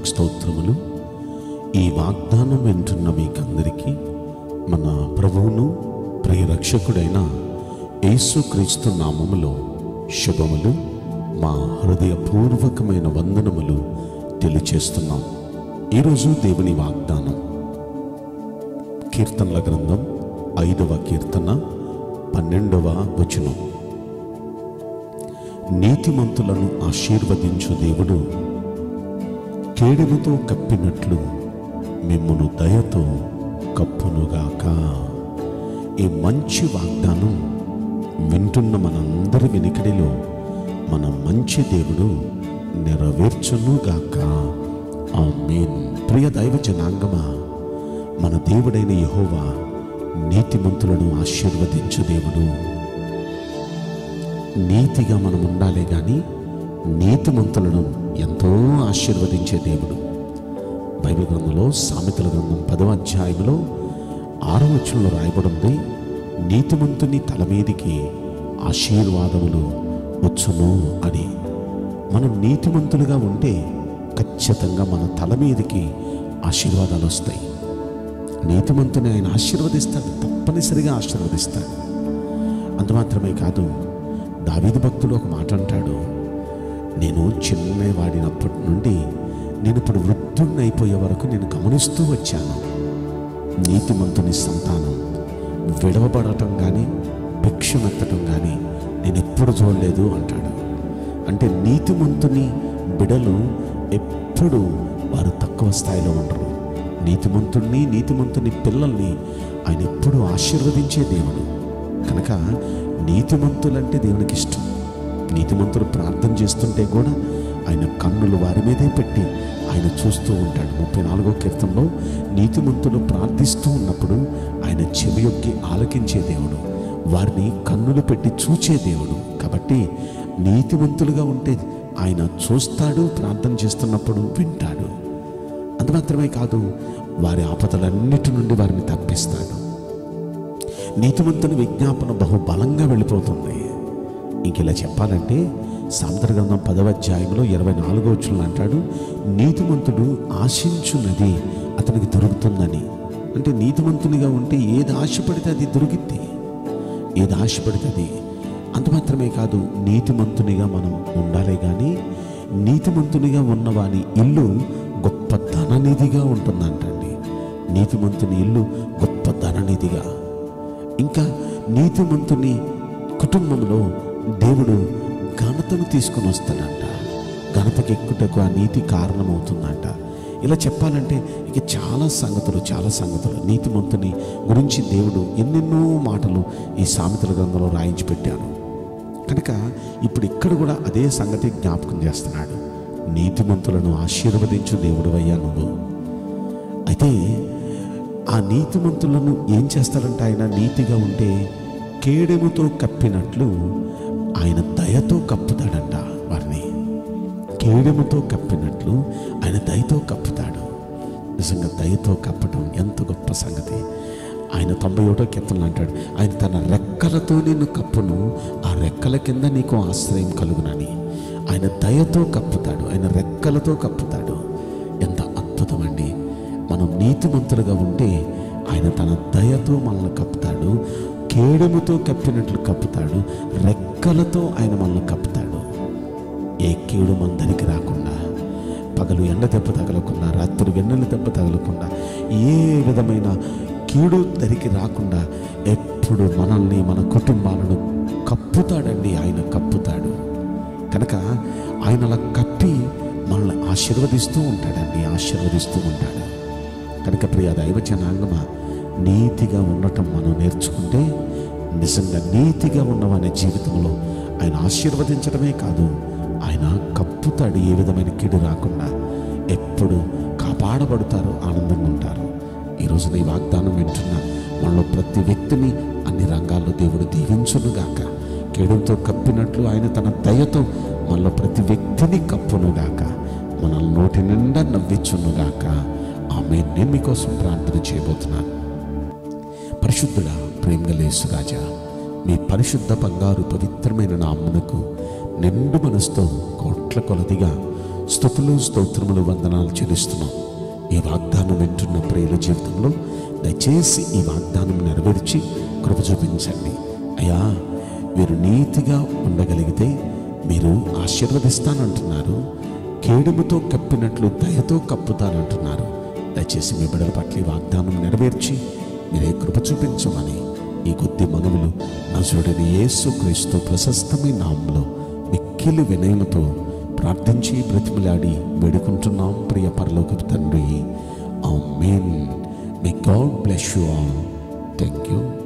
నామమునకు స్తోత్రములు ఈ వాగ్దానం వింటున్న మీకందరికీ మన ప్రభువును ప్రియరక్షకుడైన యేసుక్రీస్తు నామములో శుభములు మా హృదయపూర్వకమైన వందనములు తెలియచేస్తున్నాం ఈరోజు దేవుని వాగ్దానం కీర్తనల గ్రంథం ఐదవ కీర్తన పన్నెండవ వచనం నీతిమంతులను ఆశీర్వదించు దేవుడు కేడులతో కప్పినట్లు మిమ్మును దయతో కప్పునుగాక ఈ మంచి వాగ్దానం వింటున్న మనందరి వెనుకడిలో మన మంచి దేవుడు నెరవేర్చునుగాక ఆమేన్ ప్రియ దైవ జనాంగమా మన దేవుడైన యెహోవా నీతిమంతులను ఆశీర్వదించు దేవుడు నీతిగా మనం ఉండాలి కానీ నీతిమంతులను ఎంతో ఆశీర్వదించే దేవుడు బైబిల్ గ్రంథంలో సామెతల గ్రంథం పదవ అధ్యాయంలో ఆరో వచనంలో రాయబడింది నీతిమంతుని తల మీదికి ఆశీర్వాదములు వచ్చును అని మనం నీతిమంతులుగా ఉంటే ఖచ్చితంగా మన తల మీదకి ఆశీర్వాదాలు వస్తాయి నీతిమంతుని ఆయన ఆశీర్వదిస్తాడు తప్పనిసరిగా ఆశీర్వదిస్తాడు అంత మాత్రమే కాదు దావీదు భక్తుడు ఒక మాట అంటాడు నేను చిన్నవాడినప్పటి నుండి నేను ఇప్పుడు వృద్ధుడిని అయిపోయే వరకు నేను గమనిస్తూ వచ్చాను నీతిమంతుని సంతానం విడవబడటం కానీ భిక్షమెత్తటం కానీ నేను ఎప్పుడు చూడలేదు అంటాడు అంటే నీతిమంతుని బిడలు ఎప్పుడు వారు తక్కువ స్థాయిలో ఉండరు నీతిమంతుణ్ణి నీతిమంతుని పిల్లల్ని ఆయన ఎప్పుడు ఆశీర్వదించే దేవుడు కనుక నీతిమంతులంటే దేవునికి ఇష్టం నీతిమంతులు ప్రార్థన చేస్తుంటే కూడా ఆయన కన్నులు వారి మీదే పెట్టి ఆయన చూస్తూ ఉంటాడు ముప్పై నాలుగో కీర్తనలో నీతిమంతులు ప్రార్థిస్తూ ఉన్నప్పుడు ఆయన చెవియొక్కి ఆలకించే దేవుడు వారిని కన్నులు పెట్టి చూచే దేవుడు కాబట్టి నీతిమంతులుగా ఉంటే ఆయన చూస్తాడు ప్రార్థన చేస్తున్నప్పుడు వింటాడు అంత మాత్రమే కాదు వారి ఆపదలన్నిటి నుండి వారిని తప్పిస్తాడు నీతిమంతుని విజ్ఞాపన బహుబలంగా వెళ్ళిపోతుంది ఇంక ఇలా చెప్పాలంటే సాంతర గ్రంథం పదవ అధ్యాయంలో ఇరవై నాలుగో వచ్చులు అంటాడు నీతిమంతుడు ఆశించున్నది అతనికి దొరుకుతుందని అంటే నీతిమంతునిగా ఉంటే ఏది ఆశపడితే అది దొరికిద్ది ఏది ఆశపడితే అది అంత మాత్రమే కాదు నీతిమంతునిగా మనం ఉండాలి కానీ నీతిమంతునిగా ఉన్నవాని ఇల్లు గొప్ప ధననిధిగా ఉంటుందంటండి నీతిమంతుని ఇల్లు గొప్ప ధననిధిగా ఇంకా నీతిమంతుని కుటుంబంలో దేవుడు ఘనతను తీసుకొని వస్తాడంట ఘనతకి ఎక్కుటకు ఆ నీతి కారణమవుతుందంట ఇలా చెప్పాలంటే ఇక చాలా సంగతులు చాలా సంగతులు నీతిమంతుని గురించి దేవుడు ఎన్నెన్నో మాటలు ఈ సామెతల గ్రంథంలో రాయించి పెట్టాను కనుక ఇప్పుడు ఇక్కడ కూడా అదే సంగతి జ్ఞాపకం చేస్తున్నాడు నీతిమంతులను ఆశీర్వదించు దేవుడు అయ్యా నువ్వు అయితే ఆ నీతిమంతులను ఏం చేస్తాడంటే ఆయన నీతిగా ఉంటే కేడెముతో కప్పినట్లు ఆయన దయతో కప్పుతాడంట వారిని కేడెముతో కప్పినట్లు ఆయన దయతో కప్పుతాడు నిజంగా దయతో కప్పటం ఎంత గొప్ప సంగతి ఆయన తొంభై ఒకటో కీర్తనలు అంటాడు ఆయన తన రెక్కలతో నిన్ను కప్పును ఆ రెక్కల కింద నీకు ఆశ్రయం కలుగునని ఆయన దయతో కప్పుతాడు ఆయన రెక్కలతో కప్పుతాడు ఎంత అద్భుతం అండి మనం నీతిమంతులుగా ఉంటే ఆయన తన దయతో మనల్ని కప్పుతాడు కేడముతో కప్పినట్లు కప్పుతాడు రెక్కలతో ఆయన మనల్ని కప్పుతాడు ఏ కీడు మన దరికి రాకుండా పగలు ఎండ దెబ్బ తగలకుండా రాత్రి వెన్నెల దెబ్బ తగలకుండా ఏ విధమైన కీడు దరికి రాకుండా ఎప్పుడు మనల్ని మన కుటుంబాలను కప్పుతాడండి ఆయన కప్పుతాడు కనుక ఆయన అలా కప్పి మనల్ని ఆశీర్వదిస్తూ ఉంటాడండి ఆశీర్వదిస్తూ ఉంటాడు కనుక ప్రియ దైవ జనాంగమా నీతిగా ఉండటం మనం నేర్చుకుంటే నిజంగా నీతిగా ఉన్నవాని జీవితంలో ఆయన ఆశీర్వదించడమే కాదు ఆయన కప్పుతాడు ఏ విధమైన కీడు రాకుండా ఎప్పుడు కాపాడబడతారు ఆనందంగా ఉంటారు ఈరోజు నీ వాగ్దానం వింటున్న మనలో ప్రతి వ్యక్తిని అన్ని రంగాల్లో దేవుడు దీవించునుగాక కేడుతో కప్పినట్లు ఆయన తన దయతో మనలో ప్రతి వ్యక్తిని కప్పునుగాక మనల్ని నోటి నిండా నవ్వించునుగాక ఆమె నేను మీకోసం ప్రార్థన చేయబోతున్నాను పరిశుద్ధుడా ప్రేమగలేసు రాజా మీ పరిశుద్ధ బంగారు పవిత్రమైన నామ్మునకు నిండు మనసుతో కోట్ల కొలదిగా స్థుతులు స్తోత్రములు వందనాలు చెల్లిస్తున్నాం ఈ వాగ్దానం వింటున్న ప్రియుల జీవితంలో దయచేసి ఈ వాగ్దానం నెరవేర్చి కృప చూపించండి అయ్యా మీరు నీతిగా ఉండగలిగితే మీరు ఆశీర్వదిస్తానంటున్నారు కేడుముతో కప్పినట్లు దయతో కప్పుతానంటున్నారు దయచేసి మీ బిడ్డల పట్ల ఈ వాగ్దానం నెరవేర్చి మీరే కృప చూపించమని ఈ కొద్ది మనవులు నజరుడని యేసు క్రీస్తు ప్రశస్తమైన నామంలో మిక్కిలి వినయముతో ప్రార్థించి బ్రతిమలాడి వేడుకుంటున్నాం ప్రియ పరలోకపు తండ్రి amen may God bless you all thank you